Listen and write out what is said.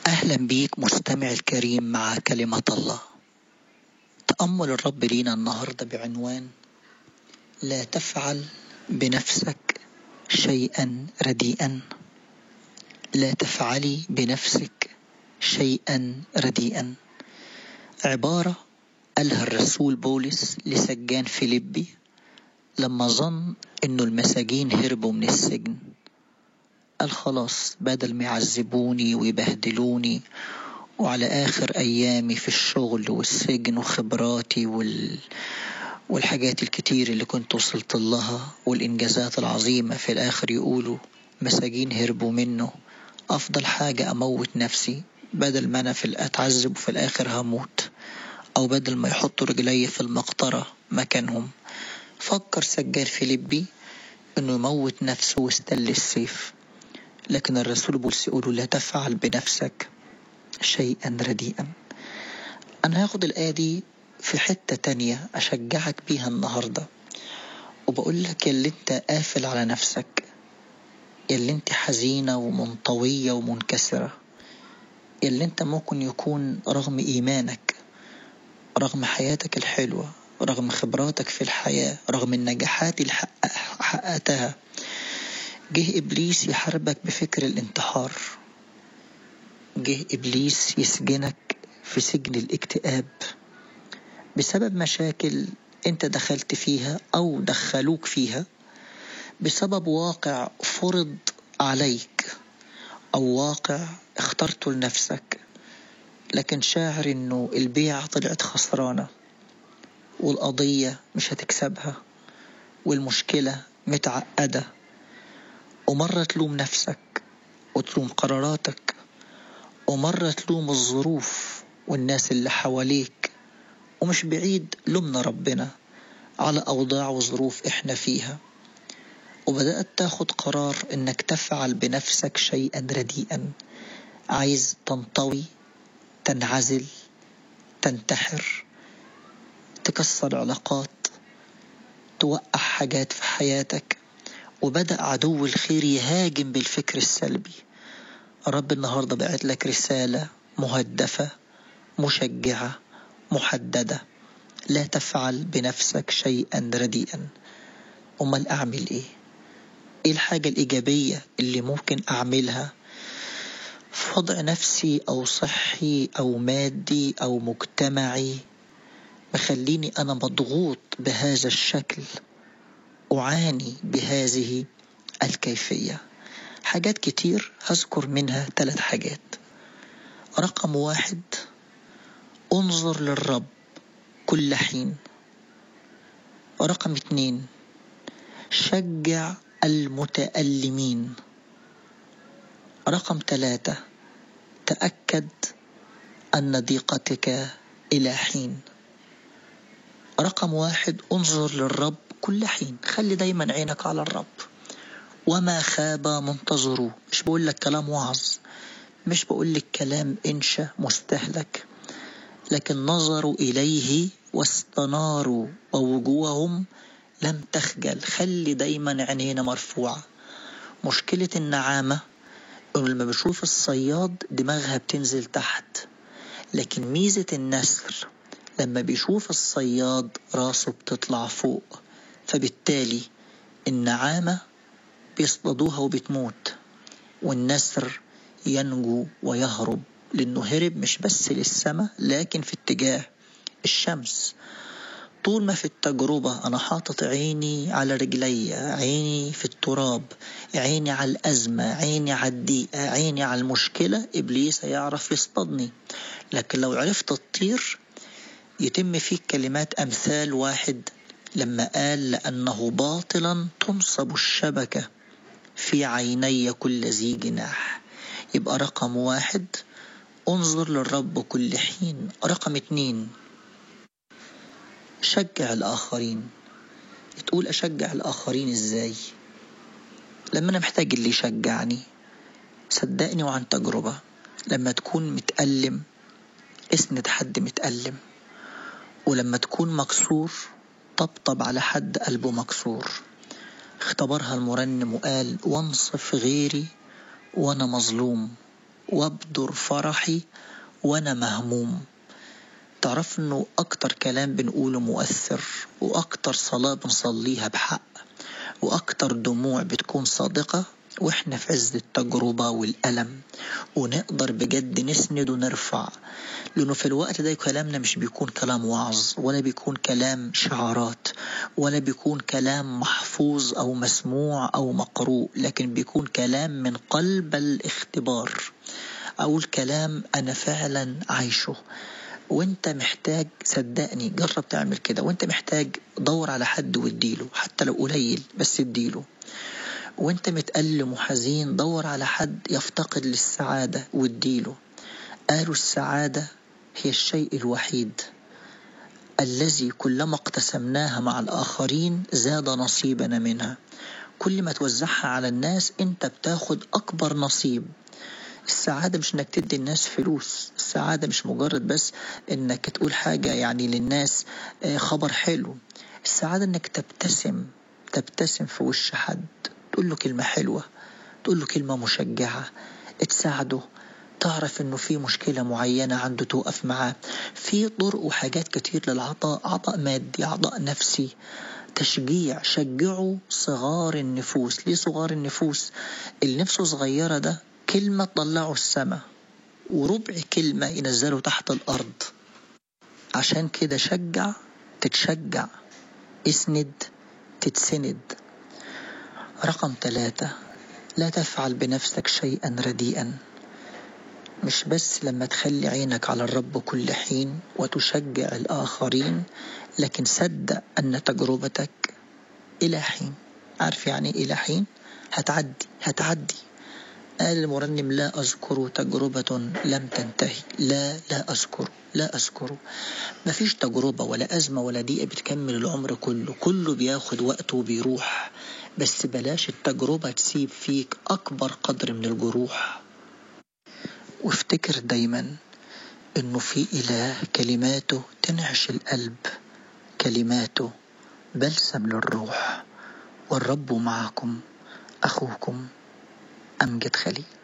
أهلا بيك مستمع الكريم مع كلمة الله تأمل الرب لينا النهاردة بعنوان لا تفعل بنفسك شيئا رديئا لا تفعلي بنفسك شيئا رديئا عبارة قالها الرسول بولس لسجان فيليبي لما ظن انه المساجين هربوا من السجن قال خلاص بدل ما يعذبوني ويبهدلوني وعلى آخر أيامي في الشغل والسجن وخبراتي وال... والحاجات الكتير اللي كنت وصلت لها والإنجازات العظيمة في الآخر يقولوا مساجين هربوا منه أفضل حاجة أموت نفسي بدل ما أنا في أتعذب وفي الآخر هموت أو بدل ما يحطوا رجلي في المقطرة مكانهم فكر سجار فيليبي إنه يموت نفسه واستل السيف لكن الرسول بولس يقول لا تفعل بنفسك شيئا رديئا أنا هاخد الآية دي في حتة تانية أشجعك بيها النهاردة وبقول لك يا اللي انت قافل على نفسك يا اللي انت حزينة ومنطوية ومنكسرة يا اللي انت ممكن يكون رغم إيمانك رغم حياتك الحلوة رغم خبراتك في الحياة رغم النجاحات اللي حققتها جه إبليس يحاربك بفكر الانتحار جه إبليس يسجنك في سجن الاكتئاب بسبب مشاكل انت دخلت فيها أو دخلوك فيها بسبب واقع فرض عليك أو واقع اخترته لنفسك لكن شاعر انه البيعة طلعت خسرانة والقضية مش هتكسبها والمشكلة متعقدة ومرة تلوم نفسك وتلوم قراراتك ومرة تلوم الظروف والناس اللي حواليك ومش بعيد لومنا ربنا على أوضاع وظروف إحنا فيها وبدأت تاخد قرار إنك تفعل بنفسك شيئا رديئا عايز تنطوي تنعزل تنتحر تكسر علاقات توقع حاجات في حياتك وبدأ عدو الخير يهاجم بالفكر السلبي رب النهاردة بعت لك رسالة مهدفة مشجعة محددة لا تفعل بنفسك شيئا رديئا أمال أعمل إيه؟ إيه الحاجة الإيجابية اللي ممكن أعملها في وضع نفسي أو صحي أو مادي أو مجتمعي مخليني أنا مضغوط بهذا الشكل أعاني بهذه الكيفية حاجات كتير هذكر منها ثلاث حاجات رقم واحد انظر للرب كل حين رقم اتنين شجع المتألمين رقم ثلاثة تأكد أن ضيقتك إلى حين رقم واحد انظر للرب كل حين خلي دايما عينك على الرب وما خاب منتظره مش بقول لك كلام وعظ مش بقول لك كلام إنشا مستهلك لكن نظروا إليه واستناروا ووجوههم لم تخجل خلي دايما عينينا مرفوعة مشكلة النعامة إنه لما بشوف الصياد دماغها بتنزل تحت لكن ميزة النسر لما بيشوف الصياد راسه بتطلع فوق فبالتالي النعامة بيصطادوها وبتموت والنسر ينجو ويهرب لأنه هرب مش بس للسماء لكن في اتجاه الشمس طول ما في التجربة أنا حاطط عيني على رجلي عيني في التراب عيني على الأزمة عيني على الضيقة عيني على المشكلة إبليس هيعرف يصطادني لكن لو عرفت تطير يتم فيك كلمات أمثال واحد لما قال لأنه باطلا تنصب الشبكة في عيني كل ذي جناح يبقى رقم واحد انظر للرب كل حين رقم اتنين شجع الآخرين تقول أشجع الآخرين إزاي لما أنا محتاج اللي يشجعني صدقني وعن تجربة لما تكون متألم اسند حد متألم ولما تكون مكسور طبطب على حد قلبه مكسور اختبرها المرنم وقال وانصف غيري وانا مظلوم وابدر فرحي وأنا مهموم تعرف انه اكتر كلام بنقوله مؤثر واكتر صلاة بنصليها بحق واكتر دموع بتكون صادقة واحنا في عز التجربة والألم ونقدر بجد نسند ونرفع لأنه في الوقت ده كلامنا مش بيكون كلام وعظ ولا بيكون كلام شعارات ولا بيكون كلام محفوظ أو مسموع أو مقروء لكن بيكون كلام من قلب الاختبار أو الكلام أنا فعلا عايشه وانت محتاج صدقني جرب تعمل كده وانت محتاج دور على حد واديله حتى لو قليل بس اديله وانت متألم وحزين دور على حد يفتقد للسعادة واديله قالوا السعادة هي الشيء الوحيد الذي كلما اقتسمناها مع الآخرين زاد نصيبنا منها كل ما توزعها على الناس انت بتاخد أكبر نصيب السعادة مش انك تدي الناس فلوس السعادة مش مجرد بس انك تقول حاجة يعني للناس آه، خبر حلو السعادة انك تبتسم تبتسم في وش حد تقول له كلمة حلوة تقول له كلمة مشجعة تساعده تعرف انه في مشكلة معينة عنده توقف معاه في طرق وحاجات كتير للعطاء عطاء مادي عطاء نفسي تشجيع شجعوا صغار النفوس ليه صغار النفوس اللي نفسه صغيرة ده كلمة تطلعه السماء وربع كلمة ينزله تحت الأرض عشان كده شجع تتشجع اسند تتسند رقم ثلاثة لا تفعل بنفسك شيئا رديئا مش بس لما تخلي عينك على الرب كل حين وتشجع الآخرين لكن صدق أن تجربتك إلى حين عارف يعني إلى حين هتعدي هتعدي قال المرنم لا أذكر تجربة لم تنتهي لا لا أذكر لا أذكر ما فيش تجربة ولا أزمة ولا ضيقة بتكمل العمر كله كله بياخد وقته وبيروح بس بلاش التجربة تسيب فيك أكبر قدر من الجروح وافتكر دايما إنه في إله كلماته تنعش القلب كلماته بلسم للروح والرب معكم أخوكم أمجد خليل